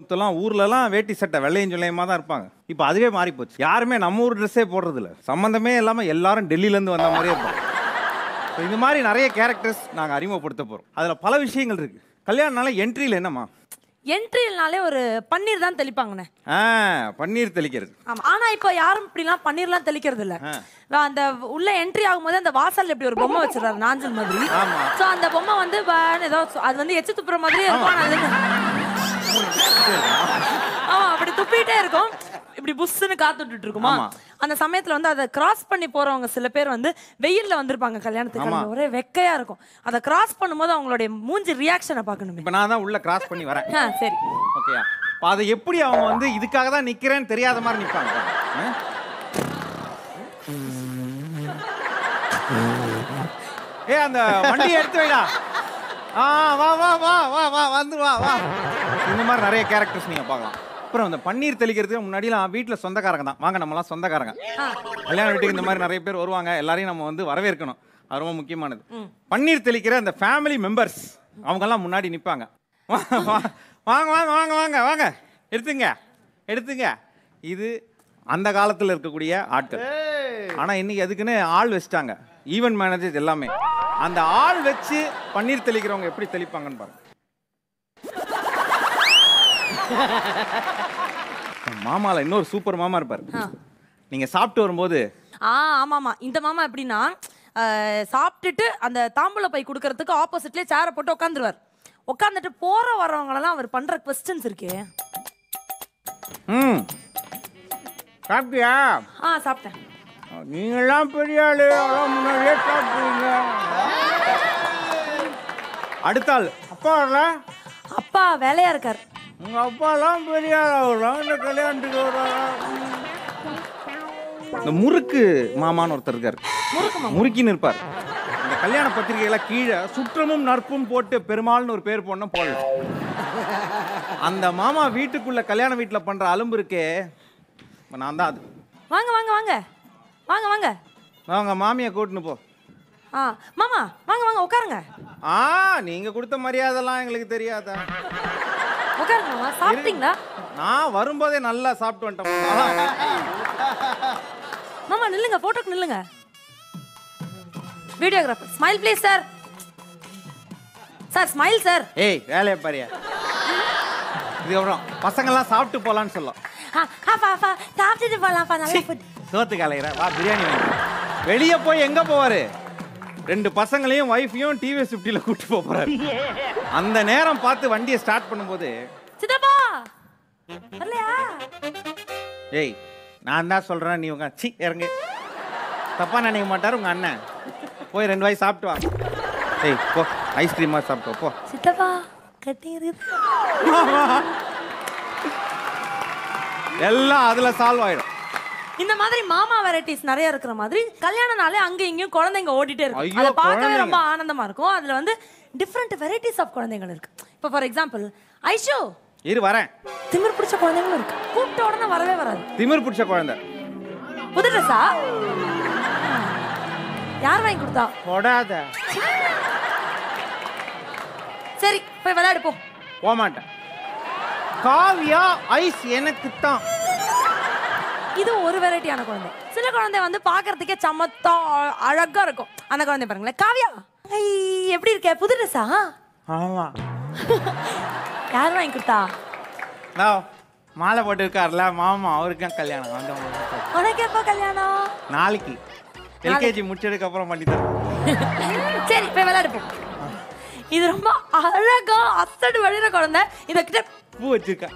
அப்போத்தெல்லாம் ஊர்லலாம் வேட்டி சட்டை வெள்ளையும் சொல்லையுமா தான் இருப்பாங்க இப்போ அதுவே மாறி போச்சு யாருமே நம்ம ஊர் ட்ரெஸ்ஸே போடுறது இல்ல சம்மந்தமே இல்லாமல் எல்லாரும் டெல்லியிலேருந்து வந்த மாதிரியே இருப்பாங்க So, இந்த மாதிரி நிறைய கேரக்டர்ஸ் நாங்கள் அறிமுகப்படுத்த போகிறோம் அதில் பல விஷயங்கள் இருக்கு கல்யாணனால என்ட்ரியில் என்னம்மா என்ட்ரினாலே ஒரு பன்னீர் தான் தெளிப்பாங்கண்ணே ஆ பன்னீர் தெளிக்கிறது ஆமா ஆனா இப்போ யாரும் இப்படிலாம் பன்னீர்லாம் தெளிக்கிறது இல்ல அந்த உள்ள என்ட்ரி ஆகும்போது அந்த வாசல்ல இப்படி ஒரு பொம்மை வச்சிருக்காரு நாஞ்சல் மாதிரி ஆமா. சோ அந்த பொம்மை வந்து ப- ஏதோ சொ- அது வந்து எச்சு துப்புற மாதிரியே இருக்கும் ஆனா அது ஆமா அப்படி துப்பிட்டே இருக்கும் இப்படி புஷ்ஷுன்னு காத்துட்டு இருக்குமா ஆமா. அந்த சமயத்துல வந்து அதை கிராஸ் பண்ணி போறவங்க சில பேர் வந்து வெயில்ல வந்திருப்பாங்க கல்யாணத்துக்கு ஆமா. அங்க ஒரே வெக்கையா இருக்கும் அதை கிராஸ் பண்ணும்போது அவங்களுடைய மூஞ்சி ரியாக்ஷனை பார்க்கணுமே இப்போ நான் தான் உள்ள கிராஸ் பண்ணி வரேன் ஆ, சரி ஓகேயா இப்போ அதை எப்படி அவங்க வந்து இதுக்காக தான் நிற்கிறேன்னு தெரியாத மாதிரி நிற்பாங்க ஏ அந்த வண்டியை எடுத்து வைடா ஆ வா வா வா வா வா வந்து வா வா இந்த மாதிரி நிறைய கேரக்டர்ஸ் நீங்கள் பார்க்கலாம் அப்புறம் அந்த பன்னீர் தெளிக்கிறதுக்கு முன்னாடிலாம் வீட்டில் சொந்தக்காரங்க தான் வாங்க நம்மலாம் சொந்தக்காரங்க கல்யாண வீட்டுக்கு இந்த மாதிரி நிறைய பேர் வருவாங்க எல்லாரையும் நம்ம வந்து வரவேற்கணும் அது ரொம்ப முக்கியமானது பன்னீர் தெளிக்கிற அந்த ஃபேமிலி மெம்பர்ஸ் அவங்கெல்லாம் முன்னாடி நிற்பாங்க வாங்க வாங்க வாங்க வாங்க வாங்க எடுத்துங்க எடுத்துங்க இது அந்த காலத்தில் இருக்கக்கூடிய ஆட்கள் ஆனால் இன்னைக்கு அதுக்குன்னு ஆள் வச்சிட்டாங்க ஈவென்ட் மேனேஜர் எல்லாமே அந்த ஆள் வச்சு பன்னீர் தெளிக்கிறவங்க எப்படி தெளிப்பாங்கன்னு பாருங்க மாமால இன்னொரு சூப்பர் மாமா இருப்பார் நீங்க சாப்பிட்டு வரும்போது ஆ ஆமாமா இந்த மாமா எப்படின்னா அஹ், சாப்பிட்டுட்டு அந்த தாம்பூல பை கொடுக்கறதுக்கு ஆப்போசிட்லயே சேரை போட்டு உட்காந்துருவார் உட்காந்துட்டு போற வரவங்களெல்லாம் அவர் பண்ற கொஸ்டின்ஸ் இருக்கே ம் சாப்பிட்டியா ஆ சாப்பிட்டேன் நீங்களாம் பெரிய ஆளு அதான் முன்னாடியே சாப்பிட்டீங்க அடுத்த ஆள் அப்பா வரல அப்பா வேலையா இருக்கார் உங்க அப்பாலாம் பெரிய ஆள் ஆகலாம் இந்த கல்யாணத்துக்கு வராரா இந்த முறுக்கு மாமான்னு ஒருத்தர் இருக்காரு முறுக்கின்னு இருப்பார் இந்த கல்யாண பத்திரிகையில கீழே சுற்றமும் நற்பும் போட்டு பெருமாள்னு ஒரு பேர் போடணும் போடல அந்த மாமா வீட்டுக்குள்ள கல்யாண வீட்டுல பண்ற அலும்பு இருக்கே இப்ப நான் தான் அது வாங்க வாங்க வாங்க வாங்க வாங்க அவங்க மாமியை கூட்டின்னு போ ஆ மாமா வாங்க வாங்க உட்காருங்க ஆ நீங்க கொடுத்த மரியாதைலாம் எங்களுக்கு தெரியாதா உட்காருங்க மாமா சாப்பிட்டீங்களா நான் வரும்போதே நல்லா சாப்பிட்டு வந்துட்டேன் மாமா நில்லுங்க போட்டோக்கு நில்லுங்க videographer smile please sir sir smile sir ஏய் வேலையை பாரியா இதுக்கப்புறம் பசங்கெல்லாம் சாப்பிட்டு போலான்னு சொல்லும் சாப்பிட்டுட்டு போலாம்ப்பா நல்ல food. சோத்து கலையிற வா பிரியாணி வாங்கி வெளியே போய் எங்க போவாரு ரெண்டு பசங்களையும் ஒய்ஃபையும் டிவிஎஸ் ஃபிஃப்டியில் கூட்டு போக போறாரு அந்த நேரம் பார்த்து வண்டியை ஸ்டார்ட் பண்ணும்போது சித்தப்பா வரலையா ஏய் நான் தான் சொல்றேன் நீ உங்க சி இறங்கு தப்பா நினைக்க மாட்டார் உங்க அண்ணன் போய் ரெண்டு வாய் சாப்பிட்டு வா ஏய் போ ஐஸ்கிரீமா சாப்பிட்டு வா, போ சித்தப்பா கட்டி இருக்குது எல்லாம் அதுல சால்வ் ஆயிடும் இந்த மாதிரி மாமா வெரைட்டிஸ் நிறைய இருக்கிற மாதிரி கல்யாண நாளே அங்க இங்கேயும் குழந்தைங்க ஓடிட்டே இருக்கும் ஐயோ, அதை பார்க்கவே குழந்தைங்க. ரொம்ப ஆனந்தமா இருக்கும் அதுல வந்து டிஃப்ரெண்ட் வெரைட்டிஸ் ஆஃப் குழந்தைகள் இருக்கு இப்போ ஃபார் எக்ஸாம்பிள் ஐஷோ இரு வரேன் திமிர் பிடிச்ச குழந்தைங்களும் இருக்கு கூப்பிட்ட உடனே வரவே வராது திமிர் பிடிச்ச குழந்தை புது ட்ரெஸ்ஸா யார் வாங்கி கொடுத்தா தொடாத சரி போய் விளையாடு போ போக மாட்டேன் காவியா ஐஸ் எனக்கு தான் இது ஒரு வெரைட்டியான குழந்தை சில குழந்தை வந்து பார்க்கறதுக்கே சமத்தா அ- அழகா இருக்கும் அந்த குழந்தை பாருங்களேன் காவியா ஐ எப்படி இருக்க புது ட்ரெஸ்ஸா ஆமா யார் வாங்கி கொடுத்தா நான் மாலை போட்டு இருக்கார்ல மாமா அவருக்கும் கல்யாணம் அந்த உனக்கு எப்போ கல்யாணம் நாளைக்கு எல்கேஜி முடிச்சதுக்கு அப்புறம் பண்ணி தரேன் சரி போய் விளையாடு போ இது ரொம்ப அழகா அசடு வழிற குழந்தை இத கிட்ட பூ வச்சிருக்கா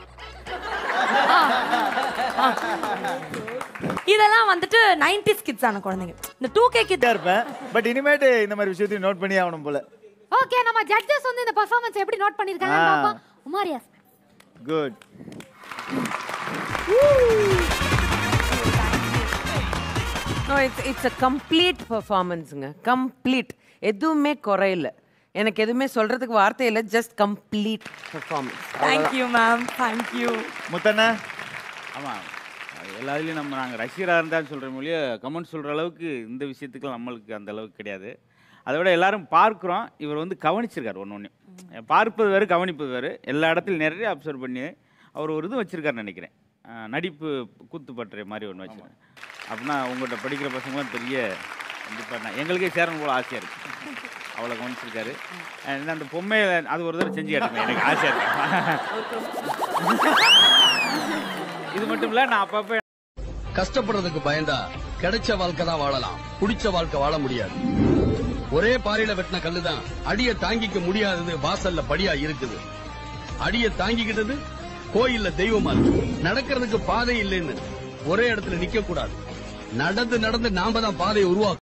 இதெல்லாம் வந்துட்டு 90s கிட்ஸ் ஆன குழந்தைங்க இந்த டூ கே கிட் இருப்பேன் பட் இனிமேட்டு இந்த மாதிரி விஷயத்தையும் நோட் பண்ணி ஆகணும் போல ஓகே நம்ம ஜட்ஜஸ் வந்து இந்த பெர்ஃபார்மன்ஸ் எப்படி நோட் பண்ணிருக்காங்க ஆ. பாப்போம் உமாரியா good no it's it's uh complete பர்ஃபார்மன்ஸுங்க கம்ப்ளீட் எதுவுமே குறையில எனக்கு எதுவுமே சொல்றதுக்கு வார்த்தை இல்லை just complete performance thank you ma'am thank you Muthanna ஆமாம் எல்லாத்துலேயும் நம்ம நாங்கள் ரசிகராக இருந்தாலும் சொல்கிற மொழிய கமெண்ட் சொல்கிற அளவுக்கு இந்த விஷயத்துக்கு நம்மளுக்கு அந்த அளவுக்கு கிடையாது அதை விட எல்லாரும் பார்க்குறோம் இவர் வந்து கவனிச்சிருக்காரு ஒன்று ஒன்று பார்ப்பது வேறு கவனிப்பது வேறு எல்லா இடத்துலையும் நிறைய அப்சர்வ் பண்ணி அவர் ஒரு இது வச்சுருக்காருன்னு நினைக்கிறேன் அஹ், நடிப்பு கூத்து பற்றை மாதிரி ஒன்று வச்சுருக்கேன் அப்படின்னா உங்கள்கிட்ட படிக்கிற பசங்களும் பெரிய கண்டிப்பாக நான் எங்களுக்கே சேரணும் போல ஆசையாக இருக்குது அவ்வளோ கவனிச்சிருக்காரு அஹ் அந்த பொம்மையை அது ஒரு தடவை செஞ்சு காட்டுங்க எனக்கு ஆசையாக இருக்கு இது மட்டும் இல்லை நான் அப்பப்போ கஷ்டப்படுறதுக்கு பயந்தா கிடைச்ச வாழ்க்கை தான் வாழலாம் புடிச்ச வாழ்க்கை வாழ முடியாது ஒரே பாறையில வெட்டின கல்லுதான் அடிய தாங்கிக்க முடியாதது வாசல்ல படியா இருக்குது அடிய தாங்கிக்கிட்டது கோயில்ல தெய்வமா இருக்கு நடக்கிறதுக்கு பாதை இல்லைன்னு ஒரே இடத்துல நிக்க கூடாது நடந்து நடந்து நாம தான் பாதையை உருவாக்கணும்